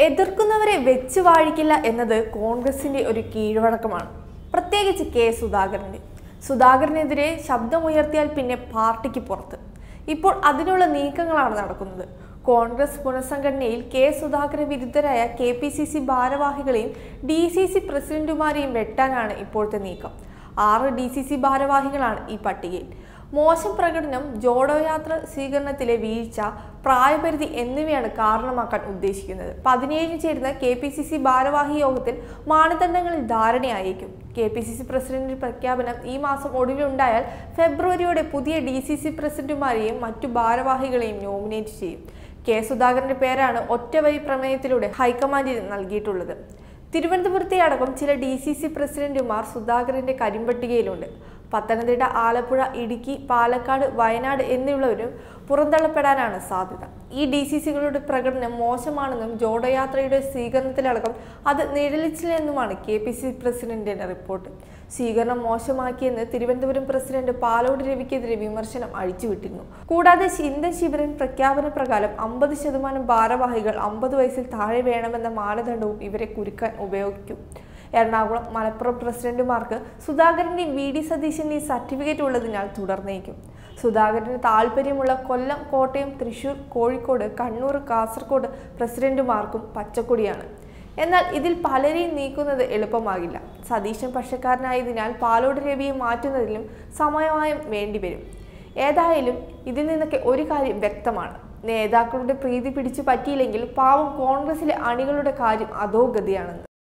എതിർക്കുന്നവരെ വെച്ച് വാഴിക്കില്ല എന്നത് കോൺഗ്രസിന്റെ ഒരു കീഴ്വഴക്കമാണ് പ്രത്യേകിച്ച് കെ സുധാകരന്റെ സുധാകരനെതിരെ ശബ്ദമുയർത്തിയാൽ പിന്നെ പാർട്ടിക്ക് പുറത്ത് ഇപ്പോൾ അതിനുള്ള നീക്കങ്ങളാണ് നടക്കുന്നത് കോൺഗ്രസ് പുനഃസംഘടനയിൽ കെ സുധാകരൻ വിരുദ്ധരായ കെ പി സി സി ഭാരവാഹികളെയും ഡി സി സി പ്രസിഡന്റുമാരെയും വെട്ടാനാണ് ഇപ്പോഴത്തെ നീക്കം ആറ് ഡി സി സി ഭാരവാഹികളാണ് ഈ പട്ടികയിൽ മോശം പ്രകടനം ജോഡോ യാത്ര സ്വീകരണത്തിലെ വീഴ്ച പ്രായപരിധി എന്നിവയാണ് കാരണമാക്കാൻ ഉദ്ദേശിക്കുന്നത് പതിനേഴിന് ചേരുന്ന കെ പി സി സി ഭാരവാഹി യോഗത്തിൽ മാനദണ്ഡങ്ങളിൽ ധാരണയായേക്കും K P C C president പ്രഖ്യാപനം ഈ മാസം ഒടുവിലുണ്ടായാൽ ഫെബ്രുവരിയോടെ പുതിയ ഡി സി സി പ്രസിഡന്റുമാരെയും മറ്റു ഭാരവാഹികളെയും നോമിനേറ്റ് ചെയ്യും കെ സുധാകരന്റെ പേരാണ് ഒറ്റവരി പ്രമേയത്തിലൂടെ ഹൈക്കമാൻഡിന് നൽകിയിട്ടുള്ളത് തിരുവനന്തപുരത്തെ അടക്കം ചില ഡി സി സി പ്രസിഡന്റുമാർ സുധാകരന്റെ കരിമ്പട്ടികയിലുണ്ട് പത്തനംതിട്ട ആലപ്പുഴ ഇടുക്കി പാലക്കാട് വയനാട് എന്നിവരും പുറന്തള്ളപ്പെടാനാണ് സാധ്യത ഈ ഡി സി സികളുടെ പ്രകടനം മോശമാണെന്നും ജോഡോയാത്രയുടെ സ്വീകരണത്തിലടക്കം അത് നിഴലിച്ചില്ലെന്നുമാണ് കെ പി സി പ്രസിഡന്റിന്റെ റിപ്പോർട്ട് സ്വീകരണം മോശമാക്കിയെന്ന് തിരുവനന്തപുരം പ്രസിഡന്റ് പാലോട് രവിക്കെതിരെ വിമർശനം അഴിച്ചുവിട്ടിരുന്നു കൂടാതെ ചിന്തൻ ശിബിരൻ പ്രഖ്യാപന പ്രകാരം അമ്പത് ശതമാനം ഭാരവാഹികൾ അമ്പത് വയസ്സിൽ താഴെ വേണമെന്ന മാനദണ്ഡവും ഇവരെ കുരുക്കാൻ ഉപയോഗിക്കും എറണാകുളം മലപ്പുറം പ്രസിഡന്റുമാർക്ക് സുധാകരന്റെയും വി ഡി സതീശന്റെയും സർട്ടിഫിക്കറ്റ് ഉള്ളതിനാൽ തുടർന്നേക്കും സുധാകരന് താല്പര്യമുള്ള കൊല്ലം കോട്ടയം തൃശൂർ കോഴിക്കോട് കണ്ണൂർ കാസർഗോഡ് പ്രസിഡന്റുമാർക്കും പച്ചക്കൊടിയാണ് എന്നാൽ ഇതിൽ പലരെയും നീക്കുന്നത് എളുപ്പമാകില്ല സതീശൻ പക്ഷക്കാരനായതിനാൽ പാലോട് രവിയെ മാറ്റുന്നതിലും സമയമായും വേണ്ടിവരും ഏതായാലും ഇതിൽ നിന്നൊക്കെ ഒരു കാര്യം വ്യക്തമാണ് നേതാക്കളുടെ പ്രീതി പിടിച്ചു പറ്റിയില്ലെങ്കിൽ പാവം കോൺഗ്രസിലെ അണികളുടെ കാര്യം അധോഗതിയാണെന്ന്